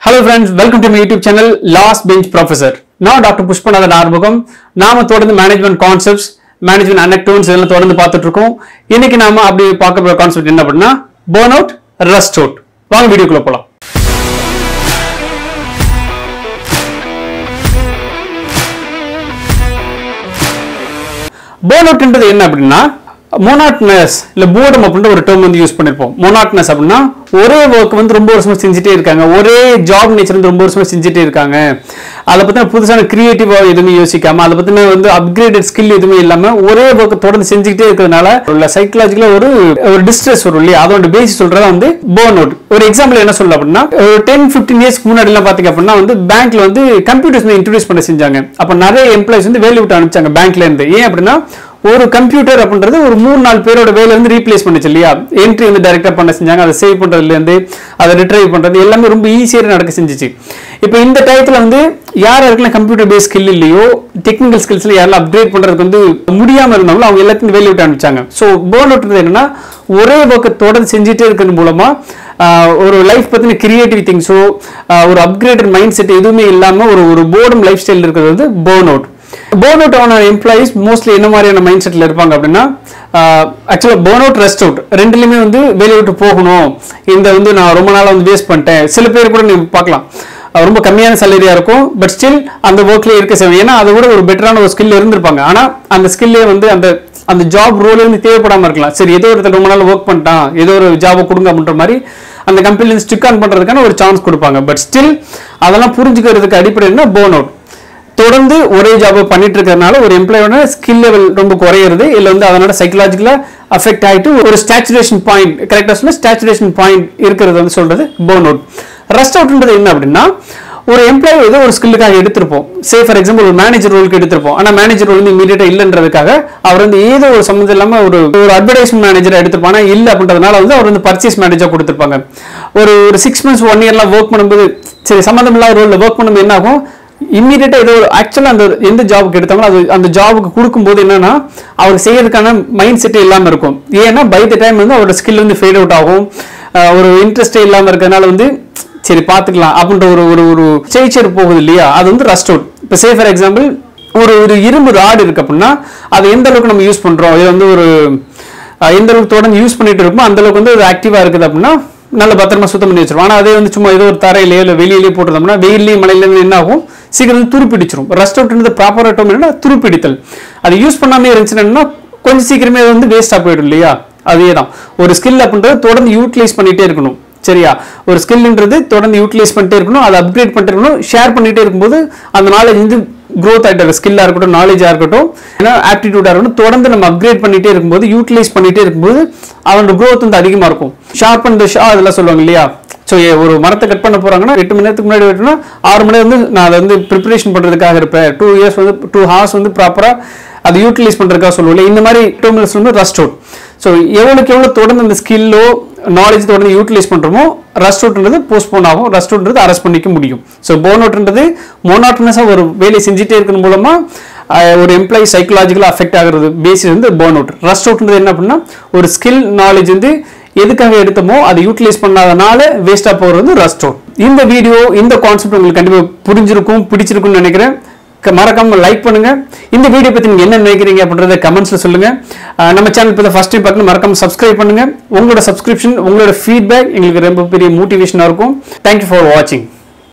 hello friends welcome to my YouTube channel last bench professor நான் doctor Pushpanathan Arumugam நாம தொடர்ந்து management concepts management அனக்டோன்ஸ் இதெல்லாம் தொடர்ந்து பார்த்துட்டு இருக்கோம் இன்னைக்கு நாம அப்படி பார்க்க போற கான்செப்ட் என்ன அப்படின்னா பேர்ன் அவுட் ரஸ்ட் அவுட் வாங்க வீடியோக்குள்ள போலாம் பேர்ன் அவுட்ன்றது என்ன அப்படின்னா மோனாட்னஸ் இல்ல போர்டம் அப்படின்ற ஒரு டேர்ம் வந்து யூஸ் பண்ணிருப்போம் மோனாட்னஸ் அப்படின்னா ஒரே ஒர்க் வந்து ரொம்ப வருஷமா செஞ்சுட்டே இருக்காங்க ஒரே ஜாப் நேச்சர் வந்து ரொம்ப வருஷமா செஞ்சுட்டே இருக்காங்க அதை பத்தின புதுசான கிரியேட்டிவா எதுவுமே யோசிக்காம அதை பத்தின வந்து அப்கிரேடட் ஸ்கில் எதுவுமே இல்லாம ஒரே ஒர்க் தொடர்ந்து செஞ்சுக்கிட்டே இருக்கிறதுனால உள்ள சைக்கலாஜிக்கலா ஒரு ஒரு டிஸ்ட்ரெஸ் வரும் இல்லையா அதோட பேசிஸ் சொல்றதா வந்து பேர்ன் அவுட் ஒரு எக்ஸாம்பிள் என்ன சொல்ல அப்படின்னா ஒரு டென் பிப்டீன் இயர்ஸ்க்கு முன்னாடி எல்லாம் பாத்தீங்க அப்படின்னா வந்து பேங்க்ல வந்து கம்ப்யூட்டர்ஸ் இன்ட்ரடியூஸ் பண்ண செஞ்சாங்க அப்ப நிறைய எம்ப்ளாயிஸ் வந்து வேலை விட்டு அனுப்பிச்சாங்க பேங்க்ல இருந்து ஏன் அப்படின்னா ஒரு கம்ப்யூட்டர் அப்படின்றது ஒரு மூணு நாலு பேரோட வேலை வந்து ரீப்ளேஸ் பண்ணுச்சு இல்லையா என்ட்ரி வந்து டைரக்டா பண்ண செஞ்சாங்க அதை சேவ் பண்றதுல இருந்து அதை ரிட்ரைவ் பண்றது எல்லாமே ரொம்ப ஈஸியாக நடக்க செஞ்சுச்சு இப்போ இந்த டயத்துல வந்து யார் யாருக்கெல்லாம் கம்ப்யூட்டர் பேஸ் ஸ்கில் இல்லையோ டெக்னிக்கல் ஸ்கில்ஸ்ல யாரெல்லாம் அப்கிரேட் பண்றதுக்கு வந்து முடியாம இருந்தாங்களோ அவங்க எல்லாத்தையும் வேலை விட்டு அனுப்பிச்சாங்க ஸோ பேர்ன் அவுட் என்னன்னா ஒரே ஒர்க்கை தொடர்ந்து செஞ்சுட்டே இருக்கிறது மூலமா ஆஹ், ஒரு லைஃப் பத்தின கிரியேட்டிவ் திங்ஸோ ஒரு அப்கிரேடட் மைண்ட் செட் எதுவுமே இல்லாம ஒரு ஒரு போர்டம் லைஃப் ஸ்டைல் இருக்கிறது வந்து பேர்ன் அவுட் பேர்ன் அவுட் ஆன எம்ப்ளாயிஸ் மோஸ்ட்லி என்ன மாதிரியான மைண்ட் செட்ல இருப்பாங்க அப்படின்னா ஆக்சுவலாக பேர்ன் அவுட் ரெஸ்ட் அவுட் ரெண்டுலையுமே வந்து வெளியே விட்டு போகணும் இந்த வந்து நான் ரொம்ப நாளாக வந்து வேஸ்ட் பண்ணிட்டேன் சில பேர் கூட நீங்க பார்க்கலாம் அஹ் ரொம்ப கம்மியான சேலரியா இருக்கும் பட் ஸ்டில் அந்த ஒர்க்லேயே இருக்க செய்வோம் ஏன்னா அது கூட ஒரு பெட்டரான ஒரு ஸ்கில் இருந்திருப்பாங்க ஆனா அந்த ஸ்கில்லே வந்து அந்த அந்த ஜாப் ரோல் வந்து தேவைப்படாம இருக்கலாம் சரி ஏதோ ஒரு இடத்துல ரொம்ப நாள் ஒர்க் பண்ணிட்டான் ஏதோ ஒரு ஜாபை கொடுங்க அப்படின்ற மாதிரி அந்த கம்பெனில ஸ்டிக் ஆன் பண்றதுக்கான ஒரு சான்ஸ் கொடுப்பாங்க பட் ஸ்டில் அதெல்லாம் புரிஞ்சுக்கிறதுக்கு அடிப்படை என்ன பேர்ன் அவுட் தொடர்ந்து ஒரே ஜாப் பண்ணிட்டு இருக்கிறதுனால ஒரு எம்ப்ளாயோட ஸ்கில் லெவல் ரொம்ப குறையிறது இல்ல வந்து அதனால சைக்கலாஜிக்கலா அஃபெக்ட் ஆயிட்டு ஒரு ஸ்டாச்சுரேஷன் பாயிண்ட் கரெக்டா சொன்னா ஸ்டாச்சுரேஷன் பாயிண்ட் இருக்கிறது வந்து சொல்றது பேர்ன் அவுட் ரஸ்ட் அவுட்ன்றது என்ன அப்படின்னா ஒரு எம்ப்ளாயி ஏதோ ஒரு ஸ்கில்லுக்காக எடுத்திருப்போம் சே ஃபார் எக்ஸாம்பிள் ஒரு மேனேஜர் ரோலுக்கு எடுத்திருப்போம் ஆனா மேனேஜர் ரோல் வந்து இமீடியட்டா இல்லைன்றதுக்காக அவர் வந்து ஏதோ ஒரு சம்மந்தம் இல்லாம ஒரு ஒரு அட்வர்டைஸ்மெண்ட் மேனேஜர் எடுத்திருப்பாங்க ஆனா இல்ல அப்படின்றதுனால வந்து அவர் வந்து பர்ச்சேஸ் மேனேஜர் கொடுத்திருப்பாங்க ஒரு ஒரு சிக்ஸ் மந்த்ஸ் ஒன் இயர்லாம் ஒர்க் பண்ணும்போது சரி சம்மந்தம் இல்லாத ரோல்ல ஒர்க் பண்ணும்போது என்ன ஆகும் இம்மீடியட்டா ஏதோ ஒரு ஆக்சுவலா அந்த எந்த ஜாபுக்கு எடுத்தாங்களோ அது அந்த ஜாபுக்கு கொடுக்கும்போது என்னன்னா அவர் செய்யறதுக்கான மைண்ட் செட்டே இல்லாம இருக்கும் ஏன்னா பை த டைம் வந்து அவரோட ஸ்கில் வந்து ஃபேட் அவுட் ஆகும் அஹ் ஒரு இன்ட்ரெஸ்டே இல்லாம இருக்கறனால வந்து சரி பாத்துக்கலாம் அப்படின்ற ஒரு ஒரு ஒரு ஸ்டேச்சர் போகுது இல்லையா அது வந்து ரஸ்ட் அவுட் இப்போ சே ஃபார் எக்ஸாம்பிள் ஒரு ஒரு இரும்பு ராடு இருக்கு அப்படின்னா அதை எந்த அளவுக்கு நம்ம யூஸ் பண்றோம் இது வந்து ஒரு அஹ், எந்த அளவுக்கு தொடர்ந்து யூஸ் பண்ணிட்டு இருக்கோமோ அந்த அளவுக்கு வந்து அது ஆக்டிவா இருக்குது அப்படின்னா நல்ல பத்திரமா சுத்தம் பண்ணி வச்சிருவோம் ஆனா அதே வந்து சும்மா ஏதோ ஒரு தரையிலேயோ இல்லை வெளியிலேயே போட்டிருந்தோம்னா வெயிலையும் மழையிலையும் என்ன ஆகும் சீக்கிரம் வந்து துருப்பிடிச்சிரும் ரஸ்ட் அவுட்ன்றது ப்ராப்பர் டோம் என்னன்னா துருப்பிடித்தல் அது யூஸ் பண்ணாமே இருந்துச்சுன்னா கொஞ்சம் சீக்கிரமே அது வந்து வேஸ்டா போயிடும் இல்லையா அதே தான் ஒரு ஸ்கில் அப்படின்றது தொடர்ந்து யூட்டிலைஸ் பண்ணிட்டே இருக்கணும் சரியா ஒரு ஸ்கில்ன்றது தொடர்ந்து யூட்டிலைஸ் பண்ணிட்டே இருக்கணும் அதை அப்கிரேட் பண்ணிட்டே இருக்கணும் ஷேர் பண்ணிட்டே இருக்கும்போது அந்த நாலேஜ் வந்து க்ரோத் ஆகிட்டு ஸ்கில்லாக இருக்கட்டும் நாலேஜாக இருக்கட்டும் ஏன்னா ஆப்டிடியூடாக இருக்கட்டும் தொடர்ந்து நம்ம அப்கிரேட் பண்ணிட்டே இருக்கும்போது யூட்டிலைஸ் பண்ணிட்டே இருக்கும்போது அவனோட க்ரோத் வந்து அதிகமாக இருக்கும் ஷார்ப் அண்ட் ஷா அதெல்லாம் சொல்லுவாங்க இல்லையா ஸோ ஒரு மரத்தை கட் பண்ண போறாங்கன்னா எட்டு மணி நேரத்துக்கு முன்னாடி வெட்டினா ஆறு மணி நேரம் வந்து நான் அதை வந்து ப்ரிப்பரேஷன் பண்ணுறதுக்காக இருப்பேன் டூ இயர்ஸ் வந்து டூ ஹார்ஸ் வந்து ப்ராப்பராக அதை யூட்டிலைஸ் பண்ணுறதுக்காக சொல்லுவோம் இந்த மாதிரி டெர்மினல்ஸ் வந்து ரஸ்ட் அவுட் ஸோ எவ்வளோக்கு எவ்வளோ தொடர்ந்து அந்த ஸ்கில்லோ நாலேஜ் தொடர்ந்து யூட்டிலைஸ் பண்ணுறோமோ ரஸ்ட் அவுட்ன்றது போஸ்ட்போன் ஆகும் ரஸ்ட் அவுட்ன்றது அரெஸ்ட் பண்ணிக்க முடியும் ஸோ போன் அவுட்ன்றது மோனாட்டனஸாக ஒரு வேலையை செஞ்சுட்டே இருக்கிற மூலமா அஹ், ஒரு எம்ப்ளாயி சைக்கலாஜிக்கலாக அஃபெக்ட் ஆகுறது பேசிஸ் வந்து போன் அவுட் ரஸ்ட் அவுட்ன்றது என்ன அப்படின்னா ஒரு ஸ்கில் நாலேஜ் வந்து எதுக்காக எடுத்தோமோ அதை யூட்டிலைஸ் பண்ணாதனால வேஸ்டா போறது வந்து ரஸ்ட் அவுட் இந்த வீடியோ இந்த கான்செப்ட் உங்களுக்கு கண்டிப்பா புரிஞ்சிருக்கும் பிடிச்சிருக்கும்னு நினைக்கிறேன் க- மறக்காம லைக் பண்ணுங்க இந்த வீடியோ பத்தி நீங்க என்ன நினைக்கிறீங்க அப்படின்றத கமெண்ட்ஸ்ல சொல்லுங்க அஹ் நம்ம சேனல் இப்போ ஃபர்ஸ்ட் டைம் பார்க்கணும் மறக்காம சப்ஸ்கிரைப் பண்ணுங்க உங்களோட சப்ஸ்கிரிப்ஷன் உங்களோட ஃபீட்பேக் எங்களுக்கு ரொம்ப பெரிய மோட்டிவேஷனா இருக்கும் தேங்க்யூ ஃபார் வாட்சிங்